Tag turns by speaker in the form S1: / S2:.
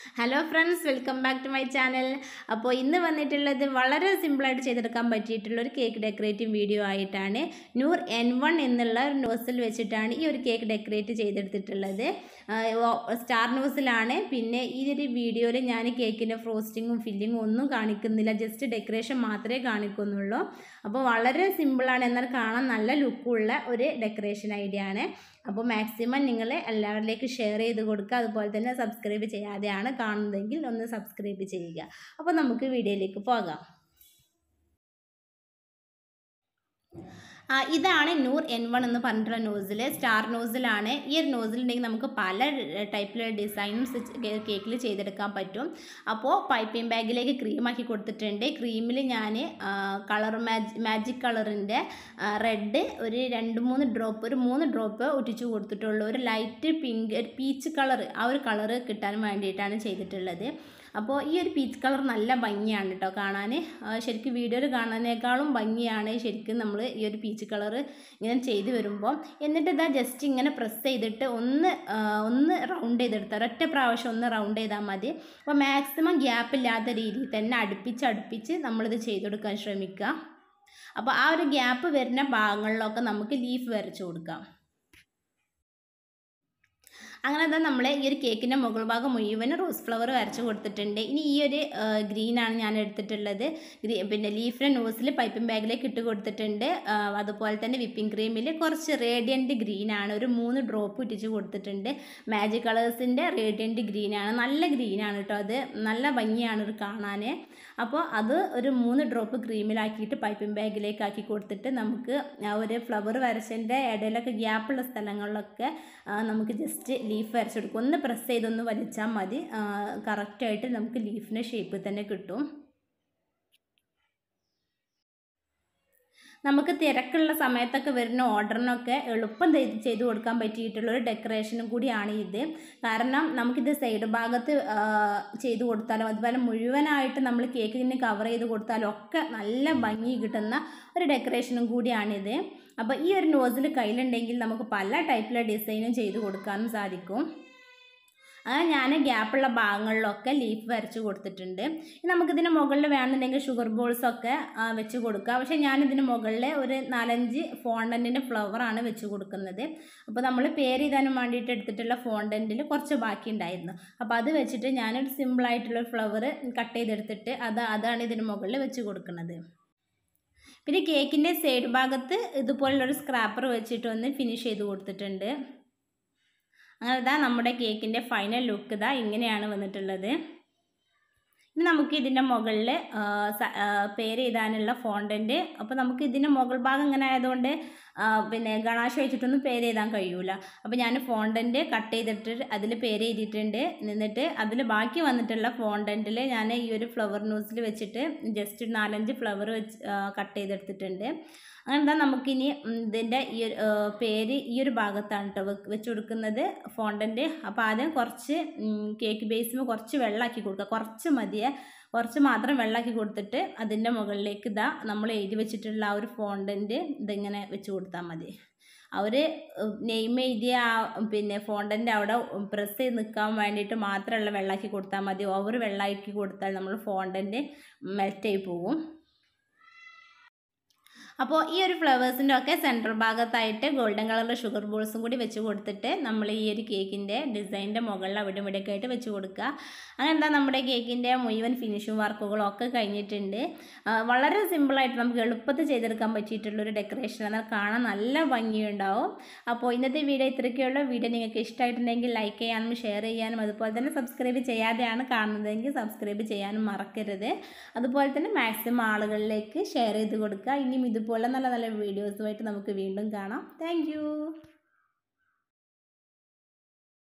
S1: hello friends welcome back to my channel അപ്പോൾ ഇന്ന് വന്നിട്ടുള്ളത് വളരെ സിമ്പിളായിട്ട് ചെയ്തെടുക്കാൻ പറ്റിയിട്ടുള്ള ഒരു കേക്ക് ഡെക്കറേറ്റിംഗ് വീഡിയോ ആയിട്ടാണ് നൂർ എൻ വൺ എന്നുള്ള ഒരു നോസിൽ വെച്ചിട്ടാണ് ഈ ഒരു കേക്ക് ഡെക്കറേറ്റ് ചെയ്തെടുത്തിട്ടുള്ളത് സ്റ്റാർ നോസിലാണ് പിന്നെ ഈ ഒരു വീഡിയോയിൽ ഞാൻ കേക്കിൻ്റെ ഫ്രോസ്റ്റിങ്ങും ഫില്ലിങ്ങും ഒന്നും കാണിക്കുന്നില്ല ജസ്റ്റ് ഡെക്കറേഷൻ മാത്രമേ കാണിക്കുന്നുള്ളൂ അപ്പോൾ വളരെ സിമ്പിളാണ് എന്നാൽ കാണാൻ നല്ല ലുക്കുള്ള ഒരു ഡെക്കറേഷൻ ഐഡിയ ആണ് അപ്പോൾ മാക്സിമം നിങ്ങൾ എല്ലാവരിലേക്ക് ഷെയർ ചെയ്ത് കൊടുക്കുക അതുപോലെ തന്നെ സബ്സ്ക്രൈബ് ചെയ്യാതെയാണ് കാണുന്നതെങ്കിൽ ഒന്ന് സബ്സ്ക്രൈബ് ചെയ്യുക അപ്പോൾ നമുക്ക് വീഡിയോയിലേക്ക് പോകാം ആ, ഇതാണ് നൂർ എൻ വൺ എന്ന് പറഞ്ഞിട്ടുള്ള നോസിൽ സ്റ്റാർ നോസിലാണ് ഈ ഒരു നോസിലുണ്ടെങ്കിൽ നമുക്ക് പല ടൈപ്പിലുള്ള ഡിസൈനും കേക്കിൽ ചെയ്തെടുക്കാൻ പറ്റും അപ്പോൾ പൈപ്പിംഗ് ബാഗിലേക്ക് ക്രീം ആക്കി കൊടുത്തിട്ടുണ്ട് ക്രീമിൽ ഞാൻ കളർ മാജി മാജിക് കളറിൻ്റെ റെഡ് ഒരു രണ്ട് മൂന്ന് ഡ്രോപ്പ് ഒരു മൂന്ന് ഡ്രോപ്പ് ഒട്ടിച്ചു കൊടുത്തിട്ടുള്ളൂ ഒരു ലൈറ്റ് പിങ്ക് ഒരു പീച്ച് കളർ ആ ഒരു കളറ് കിട്ടാൻ വേണ്ടിയിട്ടാണ് ചെയ്തിട്ടുള്ളത് അപ്പോൾ ഈ ഒരു പീച്ച് കളർ നല്ല ഭംഗിയാണ് കേട്ടോ കാണാൻ ശരിക്കും വീഡിയോയിൽ കാണാനേക്കാളും ഭംഗിയാണ് ശരിക്കും നമ്മൾ ഈ ഒരു പീച്ച് കളർ ഇങ്ങനെ ചെയ്ത് വരുമ്പോൾ എന്നിട്ട് ഇതാ ജസ്റ്റ് ഇങ്ങനെ പ്രസ് ചെയ്തിട്ട് ഒന്ന് ആ, ഒന്ന് റൗണ്ട് ചെയ്തെടുത്താൽ ഒറ്റ പ്രാവശ്യം ഒന്ന് റൗണ്ട് ചെയ്താൽ മതി അപ്പോൾ മാക്സിമം ഗ്യാപ്പ് ഇല്ലാത്ത രീതിയിൽ തന്നെ അടുപ്പിച്ച് അടുപ്പിച്ച് നമ്മളിത് ചെയ്തെടുക്കാൻ ശ്രമിക്കുക അപ്പോൾ ആ ഒരു ഗ്യാപ്പ് വരുന്ന ഭാഗങ്ങളിലൊക്കെ നമുക്ക് ലീഫ് വരച്ച് കൊടുക്കാം അങ്ങനെ തന്നെ നമ്മൾ ഈ ഒരു കേക്കിൻ്റെ മുകൾ ഭാഗം മുഴുവനും റോസ് ഫ്ലവർ വരച്ച് കൊടുത്തിട്ടുണ്ട് ഇനി ഈ ഒരു ഗ്രീനാണ് ഞാൻ എടുത്തിട്ടുള്ളത് ഗ്രീ പിന്നെ ലീഫിൻ്റെ നോസിൽ പൈപ്പിംഗ് ബാഗിലേക്ക് ഇട്ട് കൊടുത്തിട്ടുണ്ട് ആ, അതുപോലെ തന്നെ വിപ്പിംഗ് ക്രീമിൽ കുറച്ച് റേഡിയൻറ്റ് ഗ്രീനാണ് ഒരു മൂന്ന് ഡ്രോപ്പ് ഇട്ടിച്ച് കൊടുത്തിട്ടുണ്ട് മാജിക് കളേഴ്സിൻ്റെ റേഡിയൻറ്റ് ഗ്രീനാണ് നല്ല ഗ്രീനാണ് കേട്ടോ അത് നല്ല ഭംഗിയാണ് ഇത് കാണാൻ അപ്പോൾ അത് ഒരു മൂന്ന് ഡ്രോപ്പ് ക്രീമിലാക്കിയിട്ട് പൈപ്പിംഗ് ബാഗിലേക്ക് ആക്കി കൊടുത്തിട്ട് നമുക്ക് ആ ഒരു ഫ്ലവർ വരച്ചതിൻ്റെ ഇടയിലൊക്കെ ഗ്യാപ്പുള്ള സ്ഥലങ്ങളിലൊക്കെ ആ, നമുക്ക് ജസ്റ്റ് ലീഫ് വരച്ചെടുക്കും ഒന്ന് പ്രസ് ചെയ്തൊന്ന് വലിച്ചാൽ മതി കറക്റ്റായിട്ട് നമുക്ക് ലീഫിൻ്റെ ഷേപ്പ് തന്നെ കിട്ടും നമുക്ക് തിരക്കുള്ള സമയത്തൊക്കെ വരുന്ന ഓർഡറിനൊക്കെ എളുപ്പം ചെയ്ത് ചെയ്ത് കൊടുക്കാൻ പറ്റിയിട്ടുള്ള ഒരു ഡെക്കറേഷനും കൂടിയാണ് ഇത് കാരണം നമുക്കിത് സൈഡ് ഭാഗത്ത് ആ, ചെയ്ത് കൊടുത്താലും അതുപോലെ മുഴുവനായിട്ട് നമ്മൾ കേക്കിന് കവർ ചെയ്ത് കൊടുത്താലും ഒക്കെ നല്ല ഭംഗി കിട്ടുന്ന ഒരു ഡെക്കറേഷനും കൂടിയാണിത് അപ്പോൾ ഈ ഒരു നോസിൽ കയ്യിലുണ്ടെങ്കിൽ നമുക്ക് പല ടൈപ്പിലുള്ള ഡിസൈനും ചെയ്ത് കൊടുക്കാനും സാധിക്കും അങ്ങനെ ഞാൻ ഗ്യാപ്പുള്ള ഭാഗങ്ങളിലൊക്കെ ലീഫ് വരച്ച് കൊടുത്തിട്ടുണ്ട് ഇനി നമുക്കിതിന് മുകളിൽ വേണമെന്നുണ്ടെങ്കിൽ ഷുഗർ ബോൾസൊക്കെ വെച്ച് കൊടുക്കുക പക്ഷേ ഞാനിതിന് മുകളിൽ ഒരു നാലഞ്ച് ഫോണ്ടൻറ്റിൻ്റെ ഫ്ലവറാണ് വെച്ച് കൊടുക്കുന്നത് അപ്പോൾ നമ്മൾ പേര് എഴുതാനും വേണ്ടിയിട്ട് എടുത്തിട്ടുള്ള ഫോണ്ടൻറ്റിൽ കുറച്ച് ബാക്കി ഉണ്ടായിരുന്നു അപ്പോൾ അത് വെച്ചിട്ട് ഞാനൊരു സിമ്പിളായിട്ടുള്ള ഫ്ലവർ കട്ട് ചെയ്തെടുത്തിട്ട് അത് അതാണ് ഇതിന് മുകളിൽ വെച്ച് കൊടുക്കുന്നത് പിന്നെ കേക്കിൻ്റെ സൈഡ് ഭാഗത്ത് ഇതുപോലുള്ളൊരു സ്ക്രാപ്പർ വെച്ചിട്ട് ഒന്ന് ഫിനിഷ് ചെയ്ത് കൊടുത്തിട്ടുണ്ട് അങ്ങനെ ഇതാ നമ്മുടെ കേക്കിൻ്റെ ഫൈനൽ ലുക്ക് ഇതാ ഇങ്ങനെയാണ് വന്നിട്ടുള്ളത് ഇനി നമുക്ക് ഇതിൻ്റെ മുകളിൽ പേര് എഴുതാനുള്ള ഫോണ്ടൻറ്റ് അപ്പോൾ നമുക്ക് ഇതിൻ്റെ മുകൾ ഭാഗം ഇങ്ങനെ ആയതുകൊണ്ട് ആ, പിന്നെ ഗണാശ വെച്ചിട്ടൊന്നും പേര് എഴുതാൻ കഴിയൂല അപ്പോൾ ഞാൻ ഫോണ്ടൻറ്റ് കട്ട് ചെയ്തിട്ട് അതിൽ പേര് എഴുതിയിട്ടുണ്ട് എന്നിട്ട് അതിൽ ബാക്കി വന്നിട്ടുള്ള ഫോണ്ടൻറ്റിൽ ഞാൻ ഈ ഒരു ഫ്ലവർ ന്യൂസിൽ വെച്ചിട്ട് ജസ്റ്റ് നാലഞ്ച് ഫ്ലവർ വെച്ച് കട്ട് ചെയ്തെടുത്തിട്ടുണ്ട് അങ്ങനെ എന്താ നമുക്കിനി ഉം, ഇതിൻ്റെ ഈ ഒരു ആ, പേര് ഈ ഒരു ഭാഗത്താണ് കേട്ടോ വെച്ച് കൊടുക്കുന്നത് ഫോണ്ടൻറ്റ് അപ്പോൾ ആദ്യം കുറച്ച് ഉം, കേക്ക് ബേസിൽ കുറച്ച് വെള്ളമാക്കി കൊടുക്കുക കുറച്ച് മതിയെ കുറച്ച് മാത്രം വെള്ളമാക്കി കൊടുത്തിട്ട് അതിൻ്റെ മുകളിലേക്ക് ഇതാ നമ്മൾ എഴുതി വെച്ചിട്ടുള്ള ആ ഒരു ഫോണ്ടൻറ്റ് ഇതിങ്ങനെ വെച്ച് കൊടുത്താൽ മതി അവർ നെയിം എഴുതിയ ആ പിന്നെ ഫോണ്ടൻ്റെ അവിടെ പ്രസ് ചെയ്ത് നിൽക്കാൻ വേണ്ടിയിട്ട് മാത്രമുള്ള വെള്ളമാക്കി കൊടുത്താൽ മതി ഓവർ വെള്ളമാക്കി കൊടുത്താൽ നമ്മൾ ഫോണ്ടൻറ്റ് മെൽറ്റായി പോകും അപ്പോൾ ഈ ഒരു ഫ്ലവേഴ്സിൻ്റെ ഒക്കെ സെൻറ്റർ ഭാഗത്തായിട്ട് ഗോൾഡൻ കളറിലെ ഷുഗർ ബോൾസും കൂടി വെച്ച് കൊടുത്തിട്ട് നമ്മൾ ഈ ഒരു കേക്കിൻ്റെ ഡിസൈനിൻ്റെ മുകളിൽ അവിടെ ഇവിടെയൊക്കെ ആയിട്ട് വെച്ച് കൊടുക്കുക അങ്ങനെ എന്താ നമ്മുടെ കേക്കിൻ്റെ മുഴുവൻ ഫിനിഷിംഗ് വർക്കുകളും ഒക്കെ കഴിഞ്ഞിട്ടുണ്ട് ആ, വളരെ സിമ്പിളായിട്ട് നമുക്ക് എളുപ്പത്തിൽ ചെയ്തെടുക്കാൻ പറ്റിയിട്ടുള്ളൊരു ഡെക്കറേഷൻ എന്നാൽ കാണാൻ നല്ല ഭംഗിയുണ്ടാവും അപ്പോൾ ഇന്നത്തെ വീഡിയോ ഇത്രയൊക്കെയുള്ള വീഡിയോ നിങ്ങൾക്ക് ഇഷ്ടമായിട്ടുണ്ടെങ്കിൽ ലൈക്ക് ചെയ്യാനും ഷെയർ ചെയ്യാനും അതുപോലെ തന്നെ സബ്സ്ക്രൈബ് ചെയ്യാതെയാണ് കാണുന്നതെങ്കിൽ സബ്സ്ക്രൈബ് ചെയ്യാനും മറക്കരുത് അതുപോലെ തന്നെ മാക്സിമം ആളുകളിലേക്ക് ഷെയർ ചെയ്ത് കൊടുക്കുക ഇനിയും ഇതുപോലെ നല്ല നല്ല വീഡിയോസുമായിട്ട് നമുക്ക് വീണ്ടും കാണാം താങ്ക്